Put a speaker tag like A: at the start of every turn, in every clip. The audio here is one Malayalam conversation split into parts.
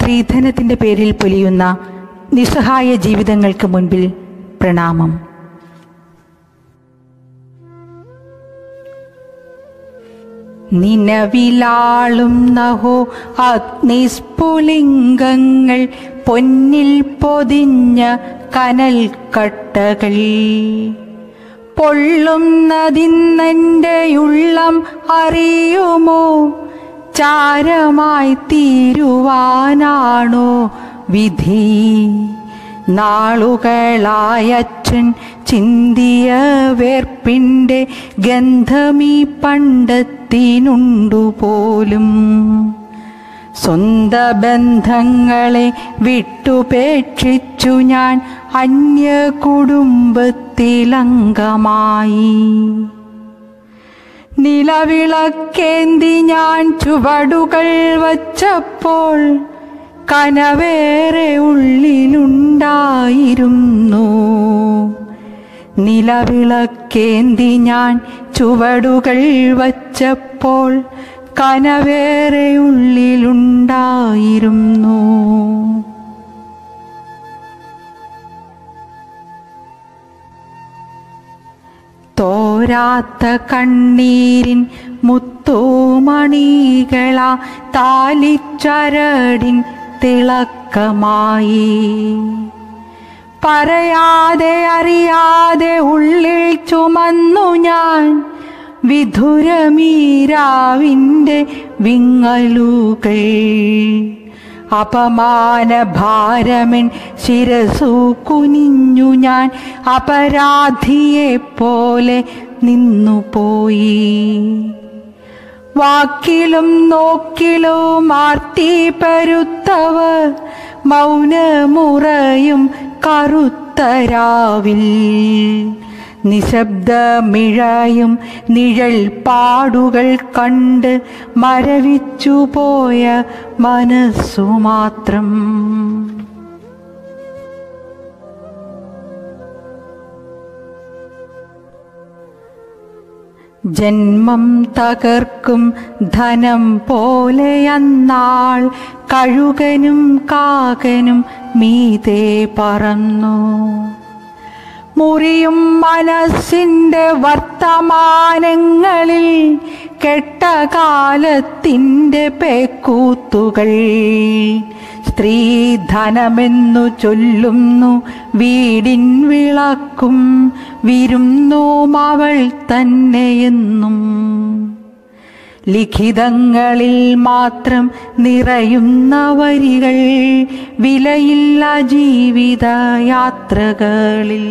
A: സ്ത്രീധനത്തിന്റെ പേരിൽ പൊലിയുന്ന നിസ്സഹായ ജീവിതങ്ങൾക്ക് മുൻപിൽ പ്രണാമം നിലവിലാളും നഹോ അഗ്നിസ്ഫുലിംഗങ്ങൾ പൊന്നിൽ പൊതിഞ്ഞ കനൽ കട്ടകൾ പൊള്ളുന്നതിന്നെൻ്റെ ഉള്ളം അറിയുമോ ചാരമായി തീരുവാനാണോ വിധി നാളുകളായച്ഛൻ ചിന്തിയ വേർപ്പിൻ്റെ ഗന്ധമീ പണ്ടത്തിനുണ്ടു പോലും സ്വന്ത ബന്ധങ്ങളെ വിട്ടുപേക്ഷിച്ചു ഞാൻ അന്യ കുടുംബത്തിലംഗമായി നിലവിളക്കേന്തി ഞാൻ ചുവടുകൾ വച്ചപ്പോൾ കനവേറെ ഉള്ളിലുണ്ടായിരുന്നു നിലവിളക്കേന്തി ഞാൻ ചുവടുകൾ വച്ചപ്പോൾ കനവേറെ ഉള്ളിലുണ്ടായിരുന്നു തോരാത്ത കണ്ണീരിൻ മുത്തുമണികള താലിച്ചരടിൻ തിളക്കമായി പറയാതെ അറിയാതെ ഉള്ളിൽ ചുമന്നു ഞാൻ വിധുരമീരാവിൻ്റെ വിങ്ങലുകൾ അപമാന ഭാരമൻ ശിരസു കുനിഞ്ഞു ഞാൻ അപരാധിയെ പോലെ നിന്നുപോയി വാക്കിലും നോക്കിലും ആർത്തി പരുത്തവർ മൗനമുറയും കറുത്തരാവിൽ നിശബ്ദമിഴയും നിഴൽ പാടുകൾ കണ്ട് മരവിച്ചു പോയ മനസ്സു മാത്രം ജന്മം തകർക്കും ധനം പോലെ അന്നാൾ കഴുകനും കാകനും മീതെ പറന്നു മുറിയും മനസ്സിൻ്റെ വർത്തമാനങ്ങളിൽ കെട്ട കാലത്തിൻ്റെ പേക്കൂത്തുകൾ സ്ത്രീധനമെന്നു ചൊല്ലുന്നു വീടിൻ വിളക്കും വിരുന്നും അവൾ തന്നെയെന്നും ലിഖിതങ്ങളിൽ മാത്രം നിറയുന്ന വരികൾ വിലയില്ല ജീവിത യാത്രകളിൽ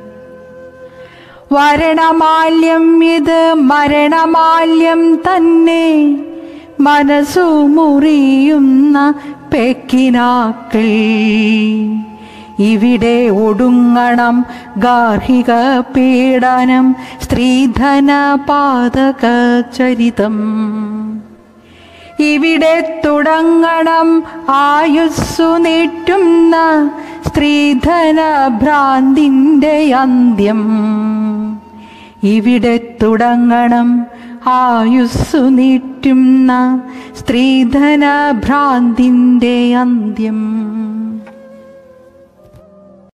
A: വരണമാല്യം ഇത് മരണമാല്യം തന്നെ മനസ്സു മുറിയുന്ന പെക്കിനാക്കൾ ഇവിടെ ഒടുങ്ങണം ഗാർഹിക പീഡനം സ്ത്രീധന പാതക ചരിതം ഇവിടെ തുടങ്ങണം ആയുസ്സു നീട്ടുന്ന സ്ത്രീധന ഭ്രാന്തിൻ്റെ അന്ത്യം ഇവിടെ തുടങ്ങണം ആയുസ്സു നീട്ടുന്ന സ്ത്രീധന ഭ്രാന്തിൻ്റെ അന്ത്യം